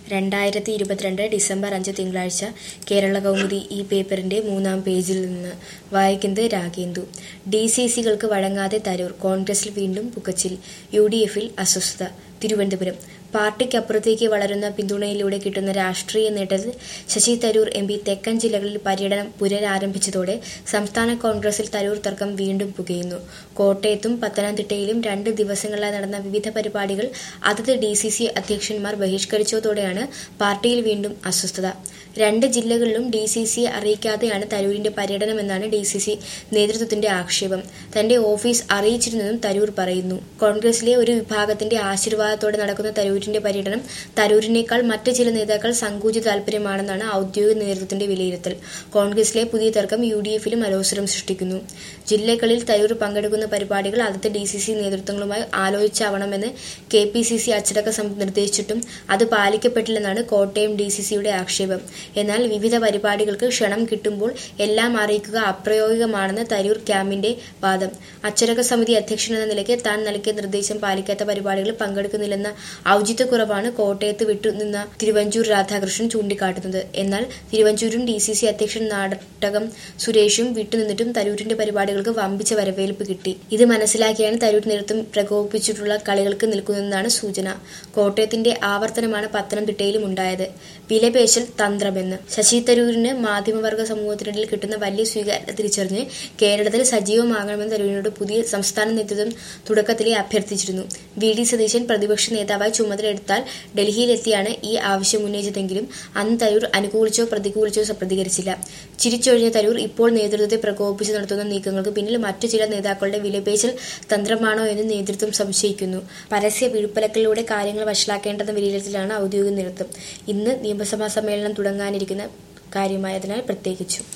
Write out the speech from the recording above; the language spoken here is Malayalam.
രണ്ടായിരത്തി ഇരുപത്തിരണ്ട് ഡിസംബർ അഞ്ച് തിങ്കളാഴ്ച കേരള കൗമുദി ഈ പേപ്പറിന്റെ മൂന്നാം പേജിൽ നിന്ന് വായിക്കുന്നത് രാഗേന്ദു ഡി സി സികൾക്ക് വഴങ്ങാതെ തരൂർ കോൺഗ്രസിൽ വീണ്ടും പുകച്ചിൽ യു ഡി എഫിൽ അസ്വസ്ഥത തിരുവനന്തപുരം പാർട്ടിക്കപ്പുറത്തേക്ക് വളരുന്ന പിന്തുണയിലൂടെ കിട്ടുന്ന രാഷ്ട്രീയ നേട്ടത്തിൽ ശശി തരൂർ എം പി തെക്കൻ ജില്ലകളിൽ പര്യടനം പുനരാരംഭിച്ചതോടെ സംസ്ഥാന കോൺഗ്രസിൽ തരൂർ തർക്കം വീണ്ടും പുകയുന്നു കോട്ടയത്തും പത്തനംതിട്ടയിലും രണ്ട് ദിവസങ്ങളിലായി നടന്ന വിവിധ പരിപാടികൾ അതത് ഡി സി സി അധ്യക്ഷന്മാർ ബഹിഷ്കരിച്ചതോടെയാണ് പാർട്ടിയിൽ വീണ്ടും അസ്വസ്ഥത രണ്ട് ജില്ലകളിലും ഡി സി സിയെ അറിയിക്കാതെയാണ് തരൂരിന്റെ പര്യടനമെന്നാണ് ഡി സി സി നേതൃത്വത്തിന്റെ ആക്ഷേപം തന്റെ ഓഫീസ് അറിയിച്ചിരുന്നെന്നും തരൂർ പറയുന്നു കോൺഗ്രസിലെ ഒരു വിഭാഗത്തിന്റെ ആശീർവാദത്തോടെ നടക്കുന്ന തരൂരിന്റെ പര്യടനം തരൂരിനേക്കാൾ മറ്റ് ചില നേതാക്കൾ സങ്കൂചിത താൽപര്യമാണെന്നാണ് ഔദ്യോഗിക നേതൃത്വത്തിന്റെ വിലയിരുത്തൽ കോൺഗ്രസിലെ പുതിയ തർക്കം യു ഡി എഫിലും അലോസരം സൃഷ്ടിക്കുന്നു ജില്ലകളിൽ തരൂർ പങ്കെടുക്കുന്ന പരിപാടികൾ അതത് ഡി സി സി നേതൃത്വങ്ങളുമായി ആലോചിച്ചാവണമെന്ന് കെ പി സി സി അച്ചടക്ക സമിതി നിർദ്ദേശിച്ചിട്ടും അത് പാലിക്കപ്പെട്ടില്ലെന്നാണ് കോട്ടയം ഡി സി സിയുടെ ആക്ഷേപം എന്നാൽ വിവിധ പരിപാടികൾക്ക് ക്ഷണം കിട്ടുമ്പോൾ എല്ലാം അറിയിക്കുക അപ്രായോഗികമാണെന്ന് തരൂർ ക്യാമ്പിന്റെ വാദം അച്ചടക്ക സമിതി അധ്യക്ഷൻ എന്ന നിലയ്ക്ക് താൻ നൽകിയ നിർദ്ദേശം പാലിക്കാത്ത പരിപാടികളിൽ പങ്കെടുക്കുന്നില്ലെന്ന ഔചിത്യക്കുറവാണ് കോട്ടയത്ത് വിട്ടുനിന്ന തിരുവഞ്ചൂർ രാധാകൃഷ്ണൻ ചൂണ്ടിക്കാട്ടുന്നത് എന്നാൽ തിരുവഞ്ചൂരും ഡി സി സി അധ്യക്ഷൻ നാടകം സുരേഷും വിട്ടുനിന്നിട്ടും തരൂരിന്റെ പരിപാടികൾക്ക് വമ്പിച്ച വരവേൽപ്പ് കിട്ടി ഇത് മനസ്സിലാക്കിയാണ് തരൂർ നേതൃത്വം പ്രകോപിപ്പിച്ചിട്ടുള്ള കളികൾക്ക് നിൽക്കുന്നതെന്നാണ് സൂചന കോട്ടയത്തിന്റെ ആവർത്തനമാണ് പത്തനംതിട്ടയിലും ഉണ്ടായത് വിലപേശൽ തന്ത്രമെന്ന് ശശി തരൂരിന് മാധ്യമവർഗ സമൂഹത്തിനിടയിൽ കിട്ടുന്ന വലിയ സ്വീകാര്യത തിരിച്ചറിഞ്ഞ് കേരളത്തിൽ സജീവമാകണമെന്ന് തരൂരിനോട് പുതിയ സംസ്ഥാന നേതൃത്വം തുടക്കത്തിലെ അഭ്യർത്ഥിച്ചിരുന്നു വി ഡി സതീശൻ പ്രതിപക്ഷ നേതാവായി ചുമതലയെടുത്താൽ ഡൽഹിയിലെത്തിയാണ് ഈ ആവശ്യം ഉന്നയിച്ചതെങ്കിലും അന്ന് തരൂർ അനുകൂലിച്ചോ പ്രതികൂലിച്ചോ പ്രതികരിച്ചില്ല ചിരിച്ചൊഴിഞ്ഞ തരൂർ ഇപ്പോൾ നേതൃത്വത്തെ പ്രകോപിപ്പിച്ച് നടത്തുന്ന നീക്കങ്ങൾക്ക് പിന്നിൽ മറ്റു ചില നേതാക്കളുടെ വിലപേശൽ തന്ത്രമാണോ എന്ന് നേതൃത്വം സംശയിക്കുന്നു പരസ്യ വിഴുപ്പലക്കളിലൂടെ കാര്യങ്ങൾ വഷളാക്കേണ്ടെന്ന വിലയിരുത്തലാണ് ഔദ്യോഗിക നേതൃത്വം ഇന്ന് നിയമസഭാ സമ്മേളനം തുടങ്ങാനിരിക്കുന്ന കാര്യമായതിനാൽ പ്രത്യേകിച്ചും